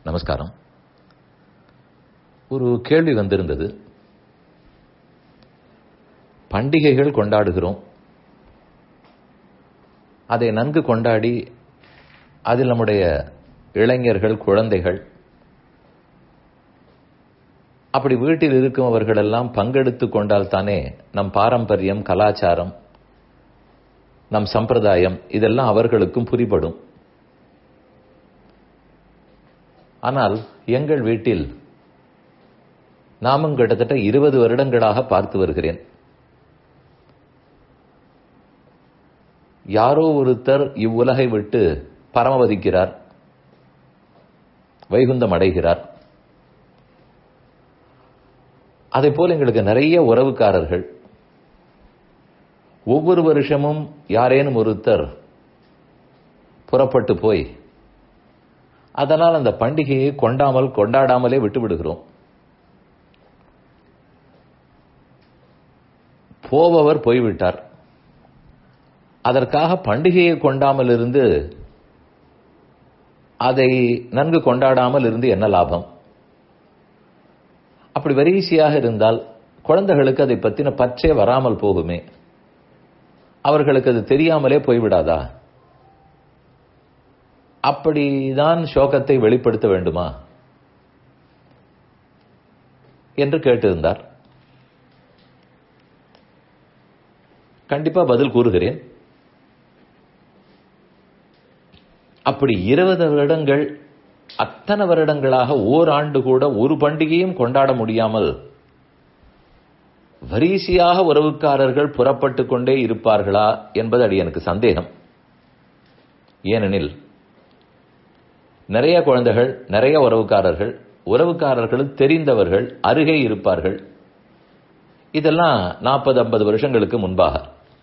நமஸ்காரம் ஒரு கேள்வி வந்திருந்தது பண்டிகைகள் கொண்டாடுகிறோம் அதை நன்கு கொண்டாடி அதில் நம்முடைய இளைஞர்கள் குழந்தைகள் அப்படி வீட்டில் இருக்கும் அவர்களெல்லாம் பங்கெடுத்து கொண்டால் தானே நம் பாரம்பரியம் கலாச்சாரம் நம் சம்பிரதாயம் இதெல்லாம் அவர்களுக்கும் புரிபடும் ஆனால் எங்கள் வீட்டில் நாமும் கிட்டத்தட்ட இருபது வருடங்களாக பார்த்து வருகிறேன் யாரோ ஒருத்தர் இவ்வுலகை விட்டு பரமவதிக்கிறார் வைகுந்தம் அடைகிறார் அதே போல எங்களுக்கு நிறைய உறவுக்காரர்கள் ஒவ்வொரு வருஷமும் யாரேனும் ஒருத்தர் புறப்பட்டு போய் அதனால் அந்த பண்டிகையை கொண்டாமல் கொண்டாடாமலே விட்டு விடுகிறோம் போபவர் போய்விட்டார் அதற்காக பண்டிகையை கொண்டாமல் இருந்து அதை நன்கு கொண்டாடாமல் இருந்து என்ன லாபம் அப்படி வரிசையாக இருந்தால் குழந்தைகளுக்கு அதை பற்றின பற்றே வராமல் போகுமே அவர்களுக்கு அது தெரியாமலே போய்விடாதா அப்படிதான் சோகத்தை வெளிப்படுத்த வேண்டுமா என்று கேட்டிருந்தார் கண்டிப்பா பதில் கூறுகிறேன் அப்படி இருபது வருடங்கள் அத்தனை வருடங்களாக ஓராண்டு கூட ஒரு பண்டிகையும் கொண்டாட முடியாமல் வரிசையாக உறவுக்காரர்கள் புறப்பட்டு கொண்டே இருப்பார்களா என்பது அடி எனக்கு சந்தேகம் ஏனெனில் நிறைய குழந்தைகள் நிறைய உறவுக்காரர்கள் உறவுக்காரர்கள் தெரிந்தவர்கள் அருகே இருப்பார்கள் இதெல்லாம் நாற்பது ஐம்பது வருஷங்களுக்கு முன்பாக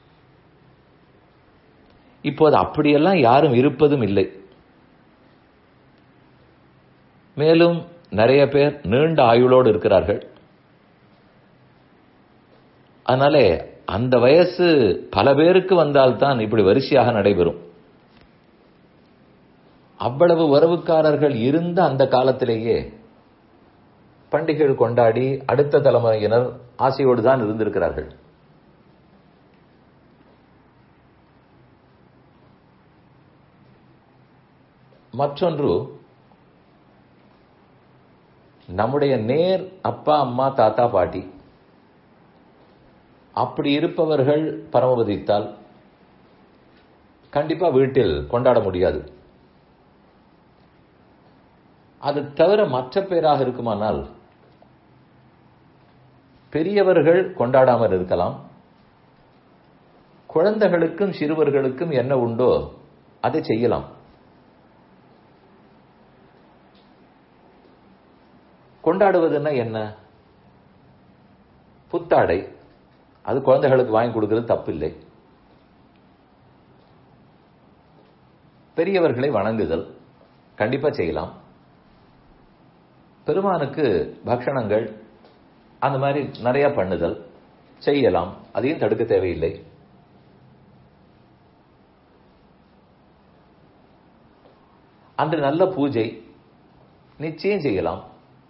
இப்போது அப்படியெல்லாம் யாரும் இருப்பதும் இல்லை மேலும் நிறைய பேர் நீண்ட ஆயுளோடு இருக்கிறார்கள் அதனாலே அந்த வயசு பல பேருக்கு வந்தால்தான் இப்படி வரிசையாக நடைபெறும் அவ்வளவு உறவுக்காரர்கள் இருந்த அந்த காலத்திலேயே பண்டிகைகள் கொண்டாடி அடுத்த தலைமுறையினர் ஆசையோடு தான் இருந்திருக்கிறார்கள் மற்றொன்று நம்முடைய நேர் அப்பா அம்மா தாத்தா பாட்டி அப்படி இருப்பவர்கள் பரமபதித்தால் கண்டிப்பா வீட்டில் கொண்டாட முடியாது அது தவிர மற்ற பேராக இருக்குமானால் பெரியவர்கள் கொண்டாடாமல் இருக்கலாம் குழந்தைகளுக்கும் சிறுவர்களுக்கும் என்ன உண்டோ அதை செய்யலாம் கொண்டாடுவதுன்னா என்ன புத்தாடை அது குழந்தைகளுக்கு வாங்கி கொடுக்கிறது தப்பில்லை பெரியவர்களை வணங்குதல் கண்டிப்பா செய்யலாம் பெருமானுக்கு பக்ஷணங்கள் அந்த மாதிரி நிறைய பண்ணுதல் செய்யலாம் அதையும் தடுக்க தேவையில்லை அன்று நல்ல பூஜை நிச்சயம் செய்யலாம்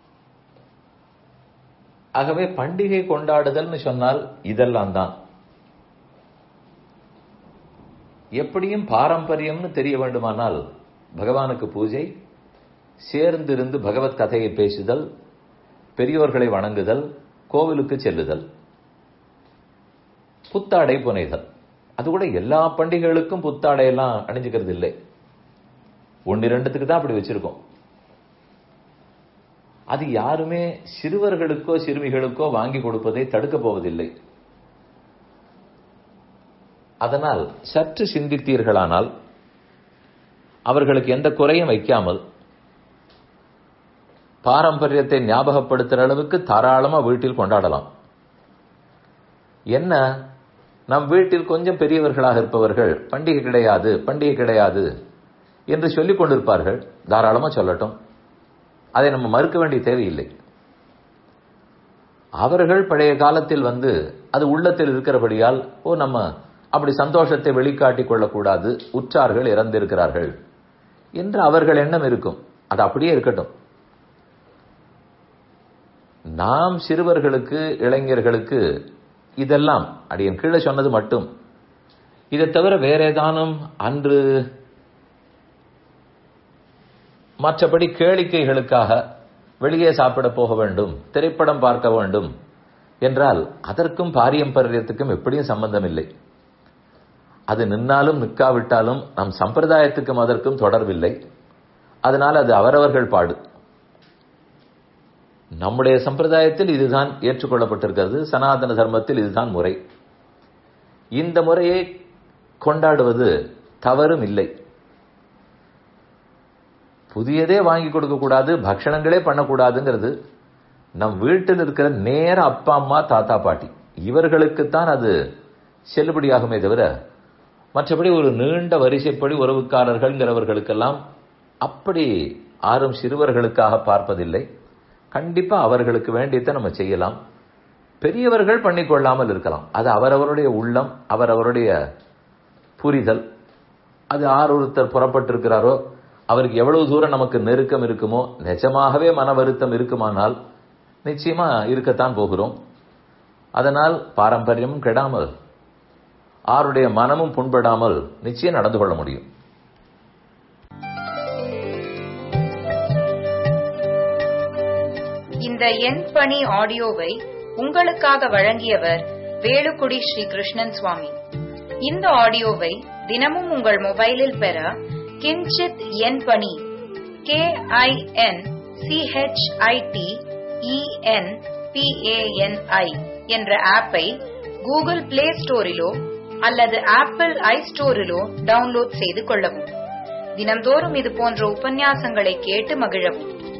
ஆகவே பண்டிகை கொண்டாடுதல்னு சொன்னால் இதெல்லாம் தான் எப்படியும் பாரம்பரியம்னு தெரிய வேண்டுமானால் பகவானுக்கு பூஜை சேர்ந்திருந்து பகவத் கதையை பேசுதல் பெரியோர்களை வணங்குதல் கோவிலுக்கு செல்லுதல் புத்தாடை புனைதல் அது கூட எல்லா பண்டிகைகளுக்கும் புத்தாடையெல்லாம் அணிஞ்சுக்கிறது இல்லை ஒன்று ரெண்டுத்துக்கு தான் அப்படி வச்சிருக்கோம் அது யாருமே சிறுவர்களுக்கோ சிறுமிகளுக்கோ வாங்கி கொடுப்பதை தடுக்க போவதில்லை அதனால் சற்று சிந்தித்தீர்களானால் அவர்களுக்கு எந்த குறையும் வைக்காமல் பாரம்பரியத்தை ஞாபகப்படுத்துற அளவுக்கு தாராளமா வீட்டில் கொண்டாடலாம் என்ன நம் வீட்டில் கொஞ்சம் பெரியவர்களாக இருப்பவர்கள் பண்டிகை கிடையாது பண்டிகை கிடையாது என்று சொல்லிக் கொண்டிருப்பார்கள் தாராளமா சொல்லட்டும் அதை நம்ம மறுக்க வேண்டிய தேவையில்லை அவர்கள் பழைய காலத்தில் வந்து அது உள்ளத்தில் இருக்கிறபடியால் ஓ நம்ம அப்படி சந்தோஷத்தை வெளிக்காட்டிக் கொள்ளக்கூடாது உற்றார்கள் இறந்திருக்கிறார்கள் என்று அவர்கள் எண்ணம் இருக்கும் அது அப்படியே இருக்கட்டும் நாம் சிறுவர்களுக்கு இளைஞர்களுக்கு இதெல்லாம் அடியன் கீழே சொன்னது மட்டும் இதை தவிர வேற ஏதானும் அன்று மற்றபடி கேளிக்கைகளுக்காக வெளியே சாப்பிட போக வேண்டும் திரைப்படம் பார்க்க வேண்டும் என்றால் அதற்கும் பாரியம்பரியத்துக்கும் எப்படியும் சம்பந்தம் இல்லை அது நின்னாலும் நிற்காவிட்டாலும் நம் சம்பிரதாயத்துக்கும் அதற்கும் தொடர்பில்லை அதனால் அது அவரவர்கள் பாடு நம்முடைய சம்பிரதாயத்தில் இதுதான் ஏற்றுக்கொள்ளப்பட்டிருக்கிறது சனாதன தர்மத்தில் இதுதான் முறை இந்த முறையை கொண்டாடுவது தவறும் இல்லை புதியதே வாங்கி கொடுக்க கூடாது பக்ஷணங்களே பண்ணக்கூடாதுங்கிறது நம் வீட்டில் இருக்கிற நேர அப்பா அம்மா தாத்தா பாட்டி இவர்களுக்குத்தான் அது செல்லுபடியாகுமே தவிர மற்றபடி ஒரு நீண்ட வரிசைப்படி உறவுக்காரர்கள்ங்கிறவர்களுக்கெல்லாம் அப்படி ஆறும் சிறுவர்களுக்காக பார்ப்பதில்லை கண்டிப்பா அவர்களுக்கு வேண்டியதை நம்ம செய்யலாம் பெரியவர்கள் பண்ணிக்கொள்ளாமல் இருக்கலாம் அது அவரவருடைய உள்ளம் அவரவருடைய புரிதல் அது ஆர் ஒருத்தர் புறப்பட்டிருக்கிறாரோ அவருக்கு எவ்வளவு தூரம் நமக்கு நெருக்கம் இருக்குமோ நிஜமாகவே மன வருத்தம் இருக்குமானால் நிச்சயமா இருக்கத்தான் போகிறோம் அதனால் பாரம்பரியமும் கெடாமல் ஆருடைய மனமும் புண்படாமல் நிச்சயம் நடந்து கொள்ள முடியும் இந்த எண் பணி ஆடியோவை உங்களுக்காக வழங்கியவர் வேலுக்குடி ஸ்ரீ கிருஷ்ணன் சுவாமி இந்த ஆடியோவை தினமும் உங்கள் மொபைலில் பெற கிஞ்சித் எண் பணி கே ஐ என் சிஹெச்ஐடி இஎன் பிஏஎன்ஐ என்ற ஆப்பை கூகுள் பிளே ஸ்டோரிலோ அல்லது ஆப்பிள் ஐ ஸ்டோரிலோ டவுன்லோட் செய்து கொள்ளவும் தினம்தோறும் இது போன்ற உபன்யாசங்களை கேட்டு மகிழவும்